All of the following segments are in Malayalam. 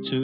വച്ചു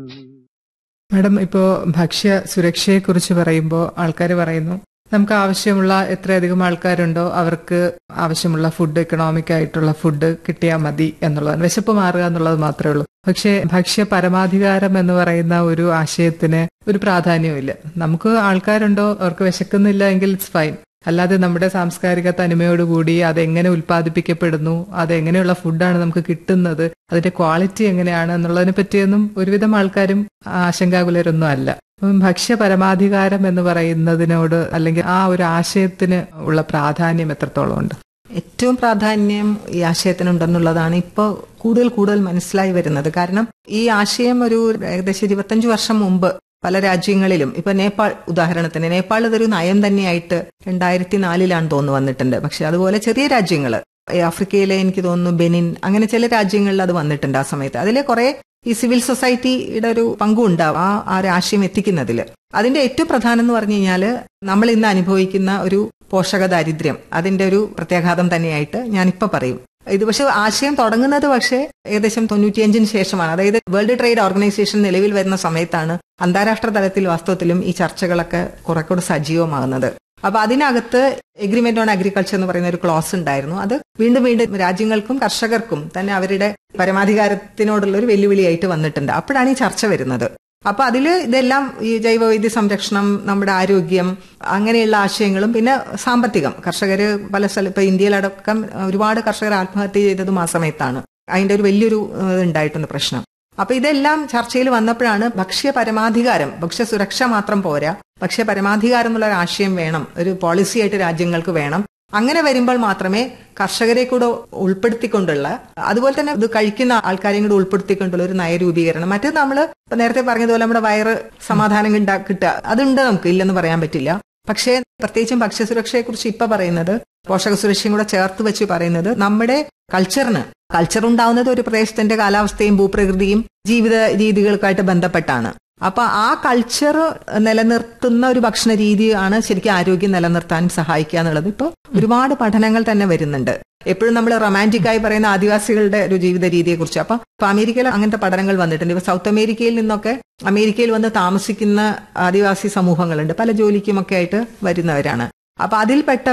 മാഡം ഇപ്പോൾ ഭക്ഷ്യ സുരക്ഷയെക്കുറിച്ച് പറയുമ്പോൾ ആൾക്കാർ പറയുന്നു നമുക്ക് ആവശ്യമുള്ള എത്രയധികം ആൾക്കാരുണ്ടോ അവർക്ക് ആവശ്യമുള്ള ഫുഡ് എക്കണോമിക് ആയിട്ടുള്ള ഫുഡ് കിട്ടിയാൽ മതി എന്നുള്ളതാണ് വിശപ്പ് മാറുക എന്നുള്ളത് മാത്രമേ ഉള്ളൂ പക്ഷേ ഭക്ഷ്യ പരമാധികാരം എന്ന് പറയുന്ന ഒരു ആശയത്തിന് ഒരു പ്രാധാന്യമില്ല നമുക്ക് ആൾക്കാരുണ്ടോ അവർക്ക് വിശക്കുന്നില്ല എങ്കിൽ ഇറ്റ്സ് ഫൈൻ അല്ലാതെ നമ്മുടെ സാംസ്കാരിക തനിമയോടുകൂടി അതെങ്ങനെ ഉൽപ്പാദിപ്പിക്കപ്പെടുന്നു അതെങ്ങനെയുള്ള ഫുഡാണ് നമുക്ക് കിട്ടുന്നത് അതിന്റെ ക്വാളിറ്റി എങ്ങനെയാണ് എന്നുള്ളതിനെ പറ്റിയൊന്നും ഒരുവിധം ആൾക്കാരും ആശങ്കാകുലരൊന്നും അല്ല അപ്പം ഭക്ഷ്യ പരമാധികാരം എന്ന് പറയുന്നതിനോട് അല്ലെങ്കിൽ ആ ഒരു ആശയത്തിന് ഉള്ള പ്രാധാന്യം എത്രത്തോളം ഉണ്ട് ഏറ്റവും പ്രാധാന്യം ഈ ആശയത്തിനുണ്ടെന്നുള്ളതാണ് ഇപ്പോൾ കൂടുതൽ കൂടുതൽ മനസ്സിലായി വരുന്നത് കാരണം ഈ ആശയം ഒരു ഏകദേശം ഇരുപത്തഞ്ച് വർഷം മുമ്പ് പല രാജ്യങ്ങളിലും ഇപ്പൊ നേപ്പാൾ ഉദാഹരണത്തിന് നേപ്പാൾ ഇതൊരു നയം തന്നെയായിട്ട് രണ്ടായിരത്തി നാലിലാണ് തോന്നുന്നു വന്നിട്ടുണ്ട് പക്ഷെ അതുപോലെ ചെറിയ രാജ്യങ്ങൾ ആഫ്രിക്കയിലെ എനിക്ക് തോന്നുന്നു ബെനിൻ അങ്ങനെ ചില രാജ്യങ്ങളിൽ അത് വന്നിട്ടുണ്ട് ആ സമയത്ത് അതിലെ കുറെ ഈ സിവിൽ സൊസൈറ്റിയുടെ ഒരു പങ്കും ഉണ്ടാവും ആ ആ ഒരു ആശയം എത്തിക്കുന്നതിൽ അതിന്റെ ഏറ്റവും പ്രധാനം എന്ന് പറഞ്ഞു കഴിഞ്ഞാൽ നമ്മൾ ഇന്ന് അനുഭവിക്കുന്ന ഒരു പോഷക ദാരിദ്ര്യം അതിന്റെ ഒരു പ്രത്യാഘാതം തന്നെയായിട്ട് ഞാനിപ്പോ പറയും ഇത് പക്ഷെ ആശയം തുടങ്ങുന്നത് പക്ഷേ ഏകദേശം തൊണ്ണൂറ്റിയഞ്ചിന് ശേഷമാണ് അതായത് വേൾഡ് ട്രേഡ് ഓർഗനൈസേഷൻ നിലവിൽ വരുന്ന സമയത്താണ് അന്താരാഷ്ട്ര തലത്തിൽ വാസ്തവത്തിലും ഈ ചർച്ചകളൊക്കെ കുറെ കൂടെ സജീവമാകുന്നത് അപ്പൊ അതിനകത്ത് എഗ്രിമെന്റ് ഓൺ അഗ്രികൾച്ചർ എന്ന് പറയുന്ന ഒരു ക്ലോസ് ഉണ്ടായിരുന്നു അത് വീണ്ടും വീണ്ടും രാജ്യങ്ങൾക്കും കർഷകർക്കും തന്നെ അവരുടെ പരമാധികാരത്തിനോടുള്ള ഒരു വെല്ലുവിളിയായിട്ട് വന്നിട്ടുണ്ട് അപ്പോഴാണ് ഈ ചർച്ച വരുന്നത് അപ്പൊ അതിൽ ഇതെല്ലാം ഈ ജൈവവൈദ്യ സംരക്ഷണം നമ്മുടെ ആരോഗ്യം അങ്ങനെയുള്ള ആശയങ്ങളും പിന്നെ സാമ്പത്തികം കർഷകര് പല സ്ഥലം ഇപ്പൊ ഇന്ത്യയിലടക്കം ഒരുപാട് കർഷകർ ആത്മഹത്യ ചെയ്തതും ആ സമയത്താണ് അതിന്റെ ഒരു വലിയൊരു ഏഹ്, ഉണ്ടായിട്ടുണ്ട് പ്രശ്നം അപ്പൊ ഇതെല്ലാം ചർച്ചയിൽ വന്നപ്പോഴാണ് ഭക്ഷ്യ പരമാധികാരം ഭക്ഷ്യ സുരക്ഷ മാത്രം പോരാ ഭക്ഷ്യ പരമാധികാരം എന്നുള്ള ഒരു ആശയം വേണം ഒരു പോളിസി ആയിട്ട് രാജ്യങ്ങൾക്ക് വേണം അങ്ങനെ വരുമ്പോൾ മാത്രമേ കർഷകരെ കൂടെ ഉൾപ്പെടുത്തിക്കൊണ്ടുള്ള അതുപോലെ തന്നെ ഇത് കഴിക്കുന്ന ആൾക്കാരെയും കൂടെ ഉൾപ്പെടുത്തിക്കൊണ്ടുള്ള ഒരു നയരൂപീകരണം മറ്റേത് നമ്മൾ ഇപ്പൊ നേരത്തെ പറഞ്ഞതുപോലെ നമ്മുടെ വയറ് സമാധാനം ഉണ്ടാ- കിട്ടുക അതുണ്ട് നമുക്ക് ഇല്ലെന്ന് പറയാൻ പറ്റില്ല പക്ഷേ പ്രത്യേകിച്ചും ഭക്ഷ്യസുരക്ഷയെ കുറിച്ച് ഇപ്പൊ പറയുന്നത് പോഷക സുരക്ഷയും കൂടെ ചേർത്ത് വെച്ച് പറയുന്നത് നമ്മുടെ കൾച്ചറിന് കൾച്ചർ ഉണ്ടാവുന്നത് ഒരു പ്രദേശത്തിന്റെ കാലാവസ്ഥയും ഭൂപ്രകൃതിയും ജീവിത രീതികൾക്കായിട്ട് ബന്ധപ്പെട്ടാണ് അപ്പൊ ആ കൾച്ചർ നിലനിർത്തുന്ന ഒരു ഭക്ഷണ രീതിയാണ് ശരിക്കും ആരോഗ്യം നിലനിർത്താൻ സഹായിക്കുക എന്നുള്ളത് ഇപ്പോൾ ഒരുപാട് പഠനങ്ങൾ തന്നെ വരുന്നുണ്ട് എപ്പോഴും നമ്മൾ റൊമാൻറ്റിക് ആയി പറയുന്ന ആദിവാസികളുടെ ഒരു ജീവിത രീതിയെ കുറിച്ച് അപ്പൊ ഇപ്പൊ അമേരിക്കയിൽ അങ്ങനത്തെ പഠനങ്ങൾ വന്നിട്ടുണ്ട് ഇപ്പൊ സൗത്ത് അമേരിക്കയിൽ നിന്നൊക്കെ അമേരിക്കയിൽ വന്ന് താമസിക്കുന്ന ആദിവാസി സമൂഹങ്ങളുണ്ട് പല ജോലിക്കുമൊക്കെ ആയിട്ട് വരുന്നവരാണ് അപ്പൊ അതിൽപ്പെട്ട